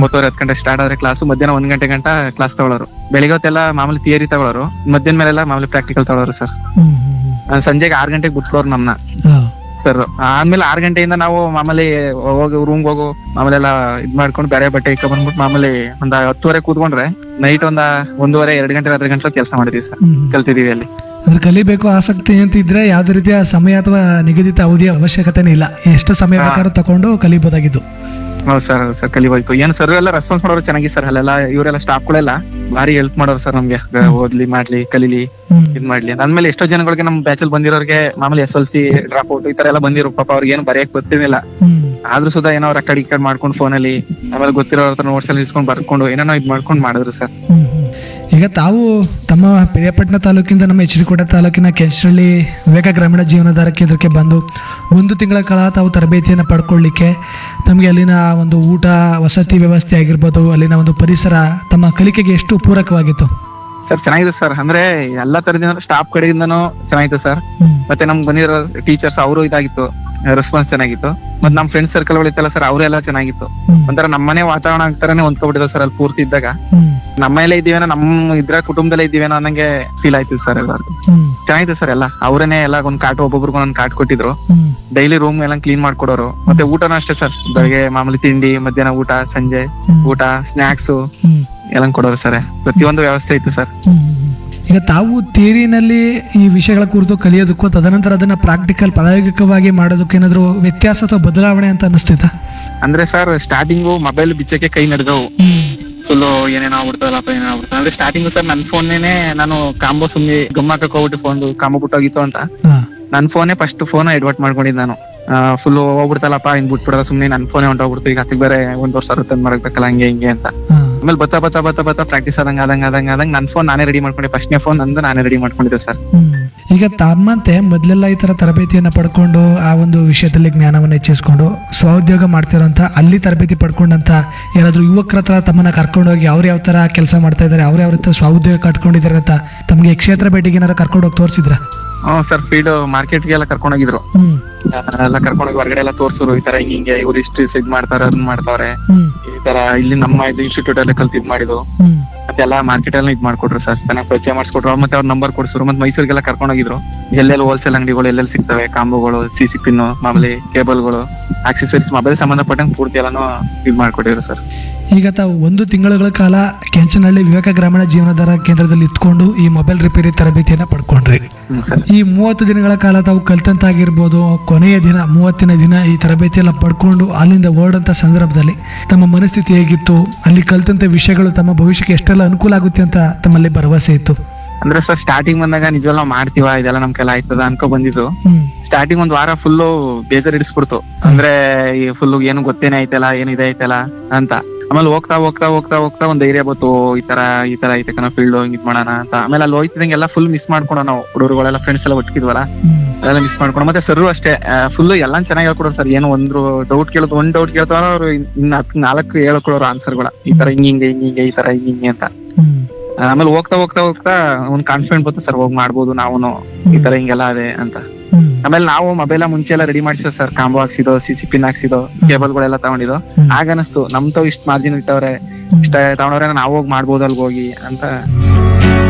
ಒಂಬತ್ತುವರೆ ಹತ್ತು ಗಂಟೆ ಸ್ಟಾರ್ಟ್ ಆದ್ರೆ ಕ್ಲಾಸ್ ಮಧ್ಯಾಹ್ನ ಒಂದ್ ಗಂಟೆ ಗಂಟ ಕ್ಲಾಸ್ ತಗೊಳ್ಳೋರು ಬೆಳಿಗ್ಗೆ ಹೊತ್ತೆಲ್ಲ ಮಾಮೂಲಿ ಥಿಯರಿ ತಗೊಳ್ಳೋರು ಮಧ್ಯಾಹ್ನ ಮೇಲೆಲ್ಲ ಮಾಮೂಲಿ ಪ್ರಾಕ್ಟಿಕಲ್ ತಗೊಳ್ಳೋರು ಸರ್ ಹ್ಮ್ ಹ್ಮ್ ಸಂಜೆಗೆ ಆರ್ ಗಂಟೆಗೆ ಬಿಟ್ಬಿಡೋರು ನಮ್ನ ಹಾ ಸರ್ ಆದ್ಮೇಲೆ ಆರ್ ಗಂಟೆಯಿಂದ ನಾವು ಮಾಮೂಲಿ ಹೋಗಿ ರೂಮ್ಗೆ ಹೋಗು ಮಾಮೂಲಿ ಎಲ್ಲ ಇದ್ ಮಾಡ್ಕೊಂಡು ಬೇರೆ ಬಟ್ಟೆ ಇಟ್ಕೊಂಡ್ ಬಂದ್ಬಿಟ್ಟು ಮಾಮೂಲಿ ಒಂದ್ ಹತ್ತುವರೆ ಕೂತ್ಕೊಂಡ್ರೆ ನೈಟ್ ಒಂದ ಒಂದೂವರೆ ಎರಡ್ ಗಂಟೆ ಹತ್ತು ಗಂಟೆ ಕೆಲಸ ಮಾಡಿದೀವಿ ಸರ್ ಹ್ಮ್ ಹ್ಮ್. ಕಲ್ತಿದೀವಿ ಅಲ್ಲಿ ಅಂದ್ರೆ ಕಲಿಬೇಕು ಆಸಕ್ತಿ ಅಂತ ಇದ್ರೆ ಯಾವುದೇ ರೀತಿಯ ಸಮಯ ಅಥವಾ ನಿಗದಿತ ಅವಧಿಯ ಅವಶ್ಯಕತೆನೇ ಇಲ್ಲ ಎಷ್ಟು ಸಮಯ ಹಾ. ಬೇಕಾದ್ರೂ ತಗೊಂಡು ಕಲಿಬಹುದಾಗಿದ್ದು ಹೌದು ಸರ್ ಸರ್ ಕಲಿಬೋಯ್ತು ಏನ್ ಸರ್ ಎಲ್ಲ ರೆಸ್ಪಾನ್ಸ್ ಮಾಡೋರು ಚೆನ್ನಾಗಿ ಸರ್ ಅಲ್ಲೆಲ್ಲ ಇವರೆಲ್ಲ ಸ್ಟಾಫ್ಗಳೆಲ್ಲ ಭಾರಿ ಹೆಲ್ಪ್ ಮಾಡೋರು ಸರ್ ನಮ್ಗೆ ಗ- ಓದ್ಲಿ ಮಾಡ್ಲಿ ಕಲೀಲಿ ಹ್ಮ್ ಇದ್ ಮಾಡ್ಲಿ ಅಂತ ಅಂದ್ಮೇಲೆ ಎಷ್ಟೋ ಜನಗಳಿಗೆ ನಮ್ ಬ್ಯಾಚಲ್ ಬಂದಿರೋರಿಗೆ ಮಾಮೂಲಿ S L C drop out ಈ ತರ ಎಲ್ಲ ಬಂದಿರೋ ಪಾಪ ಅವ್ರಿಗೆ ಏನು ಬರೆಯಕ್ ಗೊತ್ತಿರಲಿಲ್ಲ ಹ್ಮ್ ಆದ್ರೂ ಸುಧಾ ಏನೋ ರೆಕಾರ್ಡ್ ಈ ಕಡೆ ಮಾಡ್ಕೊಂಡು ಫೋನಲ್ಲಿ ಆಮೇಲೆ ಗೊತ್ತಿರೋ ಹತ್ರ ನೋಟ್ಸ್ ಅಲ್ಲಿ ಇಸ್ಕೊಂಡು ಬರ್ಕೊಂಡು ಏನೇನೋ ಇದ್ ಮಾಡ್ಕೊಂಡು ಮಾಡಿದ್ರು ಸರ್ ಹ್ಮ್, ಹ್ಮ್. ಈಗ ತಾವು ತಮ್ಮ ಪಿರಿಯಾಪಟ್ಟಣ ತಾಲೂಕಿಂದ ನಮ್ಮ ಎಚ್ ಡಿ ಕೋಟೆ ತಾಲೂಕಿನ ಕೆಂಚನಹಳ್ಳಿ ವಿವೇಕ ಗ್ರಾಮೀಣ ಜೀವನಾಧಾರ ಕೇಂದ್ರಕ್ಕೆ ಬಂದು ಒಂದು ತಿಂಗಳ ಕಾಲ ತಾವು ತರಬೇತಿಯನ್ನು ಪಡ್ಕೊಳ್ಳಿಕ್ಕೆ ತಮಗೆ ಅಲ್ಲಿನ ಒಂದು ಊಟ ವಸತಿ ವ್ಯವಸ್ಥೆ ಆಗಿರ್ಬೋದು ಅಲ್ಲಿನ ಒಂದು ಪರಿಸರ ತಮ್ಮ ಕಲಿಕೆಗೆ ಎಷ್ಟು ಪೂರಕವಾಗಿತ್ತು ಸರ್ ಚೆನ್ನಾಗಿದೆ ಸರ್ ಅಂದ್ರೆ ಎಲ್ಲಾ ತರದಿಂದ ಸ್ಟಾಫ್ ಕಡೆಯಿಂದನೂ ಚೆನ್ನಾಗಿತ್ತು ಸರ್ ಹ್ಮ್ ಮತ್ತೆ ನಮ್ಗೆ ಬಂದಿರೋ ಟೀಚರ್ಸ್ ಅವರು ಇದಾಗಿತ್ತು ರೆಸ್ಪಾನ್ಸ್ ಚೆನ್ನಾಗಿತ್ತು ಮತ್ತೆ ನಮ್ ಫ್ರೆಂಡ್ ಸರ್ಕಲ್ ಗಳಿತ್ತಲ್ಲ ಸರ್ ಅವರೆಲ್ಲ ಚೆನ್ನಾಗಿತ್ತು ಹ್ಮ್ ಒಂಥರ ನಮ್ಮನೆ ವಾತಾವರಣ ಆಗ್ತಾರನೇ ಹೊಂದ್ಕೊಬಿಟ್ಟಿದೆ ಸರ್ ಅಲ್ಲಿ ಪೂರ್ತಿ ಇದ್ದಾಗ ಹ್ಮ್ ನಮ್ಮೆಲ್ಲ ಇದ್ದೀವೇನೋ ನಮ್ಮ ಇದ್ರ ಕುಟುಂಬದಲ್ಲೇ ಇದ್ದೀವೇನೋ ಅನ್ನಂಗೆ ಫೀಲ್ ಆಯ್ತು ಸರ್ ಎಲ್ಲರಿಗೂ ಹ್ಮ್ ಚೆನ್ನಾಗಿದೆ ಸರ್ ಎಲ್ಲ ಅವರೇನೆ ಎಲ್ಲ ಒಂದ್ ಕಾಟ್ ಒಬ್ಬೊಬ್ರಿಗೆ ಒಂದೊಂದ್ ಕಾಟ್ ಕೊಟ್ಟಿದ್ರು ಹ್ಮ್ ಡೈಲಿ ರೂಮ್ ಎಲ್ಲ ಕ್ಲೀನ್ ಮಾಡ್ಕೊಡೋರು ಮತ್ತೆ ಊಟನೂ ಅಷ್ಟೇ ಸರ್ ಬೆಳಗ್ಗೆ ಮಾಮೂಲಿ ತಿಂಡಿ ಮಧ್ಯಾಹ್ನ ಊಟ ಸಂಜೆ ಹ್ಮ್. ಊಟ ಸ್ನಾಕ್ಸ್ ಹ್ಮ್ ಎಲ್ಲ ಕೊಡೋರು ಸರ್ ಪ್ರತಿಯೊಂದು ವ್ಯವಸ್ಥೆ ಇತ್ತು ಸರ್ ಹ್ಮ್, ಹ್ಮ್, ಹ್ಮ್. ಈಗ ತಾವು ಥಿಯರಿನಲ್ಲಿ ಈ ವಿಷಯಗಳ ಕುರಿತು ಕಲಿಯೋದಕ್ಕೂ ತದನಂತರ ಅದನ್ನ ಪ್ರಾಕ್ಟಿಕಲ್ ಪ್ರಾಯೋಗಿಕವಾಗಿ ಮಾಡೋದಕ್ಕೆ ಏನಾದ್ರು ವ್ಯತ್ಯಾಸ ಅಥವಾ ಬದಲಾವಣೆ ಅಂತ ಅನಿಸ್ತೈತಾ ಅಂದ್ರೆ ಸರ್ ಸ್ಟಾರ್ಟಿಂಗು ಮೊಬೈಲ್ ಬಿಚ್ಚಕ್ಕೆ ಕೈ ನಡೆದವು ಫುಲ್ ಏನೇನೋ ಆಗ್ಬಿಡ್ತದಲ್ಲಪ್ಪ ಏನೇನೋ ಆಗ್ಬಿಡ್ತದೆ ಅಂದ್ರೆ ಸ್ಟಾರ್ಟಿಂಗ್ ಸರ್ ನನ್ ಫೋನ್ನೇನೆ ನಾನು ಕಾಂಬೋ ಸುಮ್ನೆ ಗಮ್ಮಕ್ಕೆ ಹೋಗ್ಬಿಟ್ಟು ಫೋನ್ ಕಾಂಬೋ ಬಿಟ್ಟೋಗಿತ್ತು ಅಂತ ಹಾ ನನ್ ಫೋನೇ ಫಸ್ಟ್ ಫೋನ್ ಎಡ್ವರ್ಟ್ ಮಾಡ್ಕೊಂಡಿದ್ದು ನಾನು ಫುಲ್ ಹೋಗ್ಬಿಡ್ತಲ್ಲಪ್ಪ ಹಿಂಗ್ ಬಿಟ್ಬಿಡದ ಸುಮ್ನೆ ನನ್ ಫೋನೇ ಹೊಂಟೋಗ್ಬಿಡ್ತು ಈಗ ಅದಕ್ಕೆ ಬೇರೆ ಒಂದ್ ವರ್ಷ ತಂದ್ ಮಾಡಬೇಕಲ್ಲ ಹಂಗೆ ಹಿಂಗೆ ಅಂತ ಹಾ ಆಮೇಲೆ ಬತ್ತಾ ಬತ್ತಾ ಬತ್ತಾ ಬತ್ತಾ ಪ್ರಾಕ್ಟೀಸ್ ಆದಂಗ ಆದಂಗ ಆದಂಗ ಆದಂಗ ನನ್ ಫೋನ್ ನಾನೇ ರೆಡಿ ಮಾಡ್ಕೊಂಡೆ ಫಸ್ಟ್ನೇ ಫೋನ್ ನಂದು ನಾನೇ ರೆಡಿ ಮಾಡ್ಕೊಂಡಿದ್ದೆ ಸರ್ ಹ್ಮ್. ಈಗ ತಮ್ಮಂತೆ ಮೊದಲೆಲ್ಲ ಈ ತರ ತರಬೇತಿಯನ್ನ ಪಡ್ಕೊಂಡು ಆ ಒಂದು ವಿಷಯದಲ್ಲಿ ಜ್ಞಾನವನ್ನು ಹೆಚ್ಚಿಸ್ಕೊಂಡು ಸ್ವಉದ್ಯೋಗ ಮಾಡ್ತಿರೋಂಥ ಅಲ್ಲಿ ತರಬೇತಿ ಪಡ್ಕೊಂಡಂತ ಯಾರಾದ್ರೂ ಯುವಕರ ಹತ್ರ ತಮ್ಮನ್ನ ಕರ್ಕೊಂಡೋಗಿ ಅವ್ರು ಯಾವ ತರ ಕೆಲಸ ಮಾಡ್ತಾ ಇದ್ದಾರೆ ಅವ್ರು ಯಾವ ರೀತಿ ಸ್ವಉದ್ಯೋಗ ಕಟ್ಕೊಂಡಿದ್ದಾರೆ ಅಂತ ತಮಗೆ ಕ್ಷೇತ್ರ ಭೇಟಿಗೆ ಏನಾರು ಕರ್ಕೊಂಡು ಹೋಗಿ ತೋರಿಸಿದ್ರ ಹ್ಮ್ ಸರ್ ಫೀಲ್ಡ್ ಮಾರ್ಕೆಟ್ಗೆ ಎಲ್ಲ ಕರ್ಕೊಂಡೋಗಿದ್ರು ಹ್ಮ್ ಎಲ್ಲ ಕರ್ಕೊಂಡೋಗಿ ಹೊರಗಡೆ ಎಲ್ಲ ತೋರ್ಸರು ಈ ತರ ಹಿಂಗ್ ಹಿಂಗೆ ಇವ್ರು ಇಷ್ಟು ಇದ್ ಮಾಡ್ತಾರೆ ಅದನ್ನ ಮಾಡ್ತಾವ್ರೆ ಹ್ಮ್ ಈ ತರ ಇಲ್ಲಿ ನಮ್ಮ ಇದು ಇನ್ಸ್ಟಿಟ್ಯೂಟ್ ಅಲ್ಲಿ ಕಲ್ತ್ ಇದ್ ಮಾಡಿದ್ರು ಹ್ಮ್ ಮತ್ತೆ ಎಲ್ಲ ಮಾರ್ಕೆಟ್ ಎಲ್ಲ ಇದ್ ಮಾಡ್ಕೊಟ್ರು ಸರ್ ಚೆನ್ನಾಗಿ ಪರಿಚಯ ಮಾಡಿಸ್ಕೊಟ್ರು ಮತ್ತೆ ಅವ್ರ ನಂಬರ್ ಕೊಡ್ಸಿದ್ರು ಮತ್ತೆ ಮೈಸೂರಿಗೆಲ್ಲ ಕರ್ಕೊಂಡೋಗಿದ್ರು ಎಲ್ಲೆಲ್ಲಿ ಹೋಲ್ಸೇಲ್ ಅಂಗಡಿಗಳು ಎಲ್ಲೆಲ್ಲಿ ಸಿಗ್ತವೆ ಕಾಂಬೋಗಳು ಸಿ ಸಿ ಪಿನ್ ಮಾಮೂಲಿ ಕೇಬಲ್ಗಳು ಆಕ್ಸೆಸರೀಸ್ ಮೊಬೈಲ್ ಸಂಬಂಧಪಟ್ಟಂಗೆ ಪೂರ್ತಿ ಎಲ್ಲಾನು ಇದ್ ಮಾಡ್ಕೊಟ್ಟಿದ್ರು ಸರ್ ಈಗ ತಾವು ಒಂದು ತಿಂಗಳುಗಳ ಕಾಲ ಕೆಂಚನಹಳ್ಳಿ ವಿವೇಕ ಗ್ರಾಮೀಣ ಜೀವನಾಧಾರ ಕೇಂದ್ರದಲ್ಲಿ ಇತ್ಕೊಂಡು ಈ ಮೊಬೈಲ್ ರಿಪೇರಿ ತರಬೇತಿಯನ್ನ ಪಡ್ಕೊಂಡ್ರಿ ಹ್ಮ್ ಸರ್ ಈ ಮೂವತ್ತು ದಿನಗಳ ಕಾಲ ತಾವು ಕಲ್ತಂತಾಗಿರ್ಬೋದು ಕೊನೆಯ ದಿನ ಮೂವತ್ತಿನ ದಿನ ಈ ತರಬೇತಿ ಎಲ್ಲ ಪಡ್ಕೊಂಡು ಅಲ್ಲಿಂದ ಹೊರಡಂತ ಸಂದರ್ಭದಲ್ಲಿ ತಮ್ಮ ಮನಸ್ಥಿತಿ ಹೇಗಿತ್ತು ಅಲ್ಲಿ ಕಲ್ತಂತ ವಿಷಯಗಳು ತಮ್ಮ ಭವಿಷ್ಯಕ್ಕೆ ಎಷ್ಟೆಲ್ಲ ಅನುಕೂಲ ಆಗುತ್ತೆ ಅಂತ ತಮ್ಮಲ್ಲಿ ಭರವಸೆ ಇತ್ತು ಅಂದ್ರೆ ಸರ್ ಸ್ಟಾರ್ಟಿಂಗ್ ಬಂದಾಗ ನಿಜವಲ್ಲ ನಾವು ಮಾಡ್ತೀವ ಇದೆಲ್ಲ ನಮ್ ಕೆಲ ಆಯ್ತದ ಅನ್ಕೊ ಬಂದಿದ್ದು ಹ್ಮ್ ಸ್ಟಾರ್ಟಿಂಗ್ ಒಂದ್ ವಾರ ಫುಲ್ಲು ಬೇಜಾರ್ ಇಡಿಸ್ಬಿಡ್ತು ಅಂದ್ರೆ ಈ ಫುಲ್ ಏನು ಗೊತ್ತೇನೆ ಐತಲ್ಲ ಏನು ಇದೆ ಐತಲ್ಲ ಅಂತ ಆಮೇಲೆ ಹೋಗ್ತಾ ಹೋಗ್ತಾ ಹೋಗ್ತಾ ಹೋಗ್ತಾ ಒಂದ್ ಧೈರ್ಯ ಬಂತು ಈ ತರ ಈ ತರ ಐತೆ ಕಣ ಫೀಲ್ಡ್ ಇದ್ ಮಾಡೋಣ ಅಂತ ಆಮೇಲೆ ಅಲ್ಲಿ ಹೋಯ್ತಿದಂಗೆ ಎಲ್ಲ ಫುಲ್ ಮಿಸ್ ಮಾಡ್ಕೊಂಡು ನಾವು ಹುಡುಗರುಗಳೆಲ್ಲ ಫ್ರೆಂಡ್ಸ್ ಎಲ್ಲ ಒಟ್ಟಿದ್ವಲ್ಲ ಹ್ಮ್ ಅದೆಲ್ಲ ಮಿಸ್ ಮಾಡ್ಕೊಂಡು ಮತ್ತೆ ಸರ್ ಅಷ್ಟೇ ಫುಲ್ ಎಲ್ಲಾ ಚೆನ್ನಾಗಿ ಹೇಳ್ಕೊಡೋರು ಸರ್ ಏನು ಒಂದು ಡೌಟ್ ಕೇಳೋದು ಒಂದ್ ಡೌಟ್ ಕೇಳ್ತಾರ ಅವ್ರು ಇನ್ನ ಹತ್ ನಾಲ್ಕು ಹೇಳ್ಕೊಡೋರು ಆನ್ಸರ್ಗಳ ಈ ತರ ಹಿಂಗ್ ಹಿಂಗೆ ಹಿಂಗ್ ಹಿಂಗೆ ಈ ತರ ಹಿಂಗ್ ಹಿಂಗೆ ಅಂತ ಹ್ಮ್ ಆಮೇಲೆ ಹೋಗ್ತಾ ಹೋಗ್ತಾ ಹೋಗ್ತಾ ಒಂದ್ ಕಾನ್ಫಿಡೆಂಟ್ ಬಂತು ಸರ್ ಹೋಗಿ ಮಾಡ್ಬೋದು ನಾವು ಈ ತರ ಹಿಂಗೆಲ್ಲ ಅದೇ ಅಂತ ಹ್ಮ್ ಆಮೇಲೆ ನಾವು ಮೊಬೈಲ್ ಮುಂಚೆ ಎಲ್ಲ ರೆಡಿ ಮಾಡಿಸಿದ ಸರ್ ಕಾಂಬೋ ಹಾಕ್ಸಿದೋ ಸಿ ಸಿ ಪಿನ್ ಹಾಕ್ಸಿದೋ ಕೇಬಲ್ ಗಳೆಲ್ಲ ತಗೊಂಡಿದ್ದು ಹ್ಮ್. ಆಗ ಅನಿಸ್ತು ನಮ್ ತಾವ್ ಇಷ್ಟ ಮಾರ್ಜಿನ್ ಇಟ್ಟವ್ರೆ ಹ್ಮ್. ಇಷ್ಟ ತಗೊಂಡವ್ರೆ ನಾವು ಹೋಗಿ ಮಾಡ್ಬೋದು ಅಲ್ಗ್ ಹೋಗಿ ಅಂತ